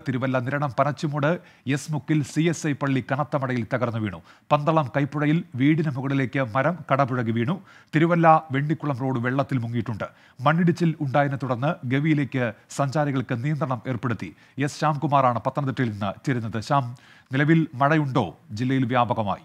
Thiruvalla Niranam Panachumoodu S മുക്കിൽ C S I പള്ളി കനത്ത മഴയിൽ തകർന്നു വീണു പന്തളം കൈപ്പുഴയിൽ വീടിന് മുകളിലേക്ക് മരം കടപുഴകി വീണു തിരുവല്ല വെണ്ണിക്കുളം റോഡ് വെള്ളത്തിൽ മുങ്ങിയിട്ടുണ്ട് മണ്ണിടിച്ചിൽ ഉണ്ടായതിനെ തുടർന്ന് ഗവിയിലേക്ക് സഞ്ചാരികൾക്ക് നിയന്ത്രണം ഏർപ്പെടുത്തി എസ് ശ്യാംകുമാറാണ് പത്തനംതിട്ടയിൽ നിന്ന് ചേരുന്നത് ശ്യാം നിലവിൽ മഴയുണ്ടോ ജില്ലയിൽ വ്യാപകമായി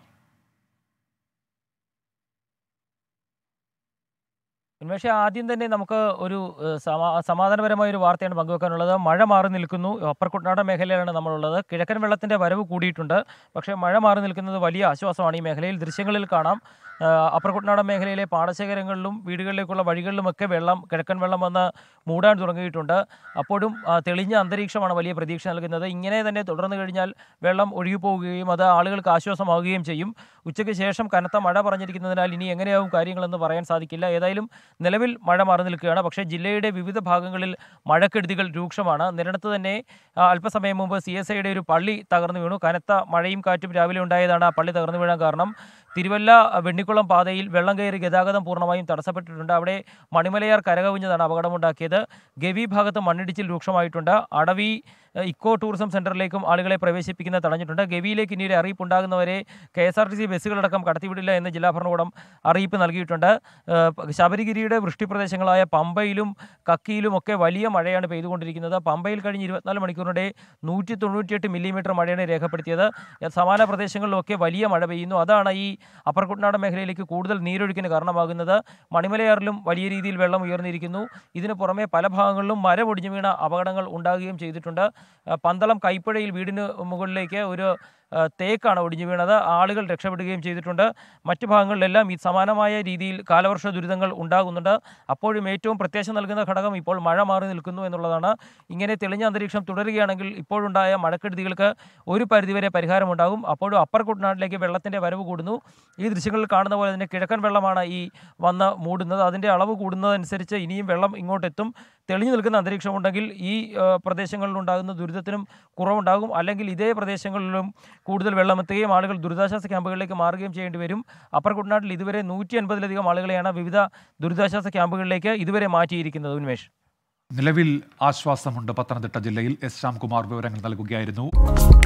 ഉന്മേഷ ആദ്യം തന്നെ നമുക്ക് ഒരു ഏഹ്, സമാ സമാധാനപരമായ ഒരു വാർത്തയാണ് പങ്കുവെക്കാനുള്ളത് മഴ മാറി നിൽക്കുന്നു അപ്പർ കുട്ടനാടൻ മേഖലയിലാണ് നമ്മളുള്ളത് കിഴക്കൻ വെള്ളത്തിൻ്റെ വരവ് കൂടിയിട്ടുണ്ട് പക്ഷേ മഴ മാറി നിൽക്കുന്നത് വലിയ ആശ്വാസമാണ് ഈ മേഖലയിൽ ദൃശ്യങ്ങളിൽ കാണാം ഏഹ്, അപ്പർ കുട്ടനാടൻ മേഖലയിലെ പാടശേഖരങ്ങളിലും വീടുകളിലേക്കുള്ള വഴികളിലുമൊക്കെ വെള്ളം കിഴക്കൻ വെള്ളം വന്ന് മൂടാൻ തുടങ്ങിയിട്ടുണ്ട് അപ്പോഴും ആ, തെളിഞ്ഞ അന്തരീക്ഷമാണ് വലിയ പ്രതീക്ഷ നൽകുന്നത് ഇങ്ങനെ തന്നെ തുടർന്നു കഴിഞ്ഞാൽ വെള്ളം ഒഴുകിപ്പോവുകയും അത് ആളുകൾക്ക് ആശ്വാസമാവുകയും ചെയ്യും ഉച്ചയ്ക്ക് ശേഷം കനത്ത മഴ പറഞ്ഞിരിക്കുന്നതിനാൽ ഇനി എങ്ങനെയാവും കാര്യങ്ങളെന്ന് പറയാൻ സാധിക്കില്ല ഏതായാലും നിലവിൽ മഴ മാറി നിൽക്കുകയാണ് പക്ഷേ ജില്ലയുടെ വിവിധ ഭാഗങ്ങളിൽ മഴക്കെടുതികൾ രൂക്ഷമാണ് നിരടത്ത് തന്നെ ആ, അല്പസമയം മുമ്പ് സി എസ് ഐയുടെ ഒരു പള്ളി തകർന്നു വീണു കനത്ത മഴയും കാറ്റും രാവിലെ ഉണ്ടായതാണ് ആ പള്ളി തകർന്നു വീഴാൻ കാരണം തിരുവല്ല വെണ്ണിക്കുളം പാതയിൽ വെള്ളം കയറി ഗതാഗതം പൂർണ്ണമായും തടസ്സപ്പെട്ടിട്ടുണ്ട് അവിടെ മണിമലയാർ കരകവിഞ്ഞതാണ് അപകടമുണ്ടാക്കിയത് ഗവി ഭാഗത്ത് മണ്ണിടിച്ചിൽ രൂക്ഷമായിട്ടുണ്ട് അടവി എഹ്, ഇക്കോ ടൂറിസം സെന്ററിലേക്കും ആളുകളെ പ്രവേശിപ്പിക്കുന്നത് തടഞ്ഞിട്ടുണ്ട് ഗവിയിലേക്ക് ഇനി ഒരു അറിയിപ്പ് ഉണ്ടാകുന്നവരെ K S R T C ബസ്സുകളടക്കം കടത്തിവിടില്ല എന്ന് ജില്ലാ ഭരണകൂടം അറിയിപ്പ് നൽകിയിട്ടുണ്ട് ഏഹ്, ശബരിഗിരിയുടെ വൃഷ്ടിപ്രദേശങ്ങളായ പമ്പയിലും കക്കിയിലും ഒക്കെ വലിയ മഴയാണ് പെയ്തുകൊണ്ടിരിക്കുന്നത് പമ്പയിൽ കഴിഞ്ഞ് ഇരുപത്തിനാല് മണിക്കൂറിനിടെ നൂറ്റി തൊണ്ണൂറ്റിയെട്ട് മില്ലിമീറ്റർ മഴയാണ് രേഖപ്പെടുത്തിയത് ഏഹ്, സമാന പ്രദേശങ്ങളിലൊക്കെ വലിയ മഴ പെയ്യുന്നു അതാണ് ഈ അപ്പർ കുട്ടനാട് മേഖലയിലേക്ക് കൂടുതൽ നീരൊഴുക്കിന് കാരണമാകുന്നത് മണിമലയാറിലും വലിയ രീതിയിൽ വെള്ളം ഉയർന്നിരിക്കുന്നു ഇതിന് പുറമെ പല ഭാഗങ്ങളിലും മരം ഒടിഞ്ഞു വീണ അപകടങ്ങൾ ഉണ്ടാകുകയും ചെയ്തിട്ടുണ്ട് ആ, പന്തളം കൈപ്പുഴയിൽ വീടിന് മുകളിലേക്ക് ഒരു ആ, തേക്കാണ് ഒടിഞ്ഞു വീണത് ആളുകൾ രക്ഷപ്പെടുകയും ചെയ്തിട്ടുണ്ട് മറ്റു ഭാഗങ്ങളിലെല്ലാം ഈ സമാനമായ രീതിയിൽ കാലവർഷ ദുരിതങ്ങൾ ഉണ്ടാകുന്നുണ്ട് അപ്പോഴും ഏറ്റവും പ്രത്യാശ നൽകുന്ന ഘടകം ഇപ്പോൾ മഴ മാറി നിൽക്കുന്നു എന്നുള്ളതാണ് ഇങ്ങനെ തെളിഞ്ഞ അന്തരീക്ഷം തുടരുകയാണെങ്കിൽ ഇപ്പോഴുണ്ടായ മഴക്കെടുതികൾക്ക് ഒരു പരിധിവരെ പരിഹാരമുണ്ടാകും അപ്പോഴും അപ്പർ കുട്ടനാട്ടിലേക്ക് വെള്ളത്തിൻ്റെ വരവ് കൂടുന്നു ഈ ദൃശ്യങ്ങളിൽ കാണുന്ന പോലെ തന്നെ കിഴക്കൻ വെള്ളമാണ് ഈ വന്ന് മൂടുന്നത് അതിൻ്റെ അളവ് കൂടുന്നതനുസരിച്ച് ഇനിയും വെള്ളം ഇങ്ങോട്ടെത്തും തെളിഞ്ഞു നിൽക്കുന്ന അന്തരീക്ഷമുണ്ടെങ്കിൽ ഈ ആ, പ്രദേശങ്ങളിലുണ്ടാകുന്ന ദുരിതത്തിനും കുറവുണ്ടാകും അല്ലെങ്കിൽ ഇതേ പ്രദേശങ്ങളിലും കൂടുതൽ വെള്ളം എത്തുകയും ആളുകൾ ദുരിതാശ്വാസ ക്യാമ്പുകളിലേക്ക് മാറുകയും ചെയ്യേണ്ടി വരും അപ്പർ കുട്ടനാട്ടിൽ ഇതുവരെ നൂറ്റി അൻപതിലധികം ആളുകളെയാണ് വിവിധ ദുരിതാശ്വാസ ക്യാമ്പുകളിലേക്ക് ഇതുവരെ മാറ്റിയിരിക്കുന്നത് ഉന്മേഷ് നിലവിൽ ആശ്വാസമുണ്ട് പത്തനംതിട്ട ജില്ലയിൽ എസ് ശ്യാംകുമാർ വിവരങ്ങൾ നൽകുകയായിരുന്നു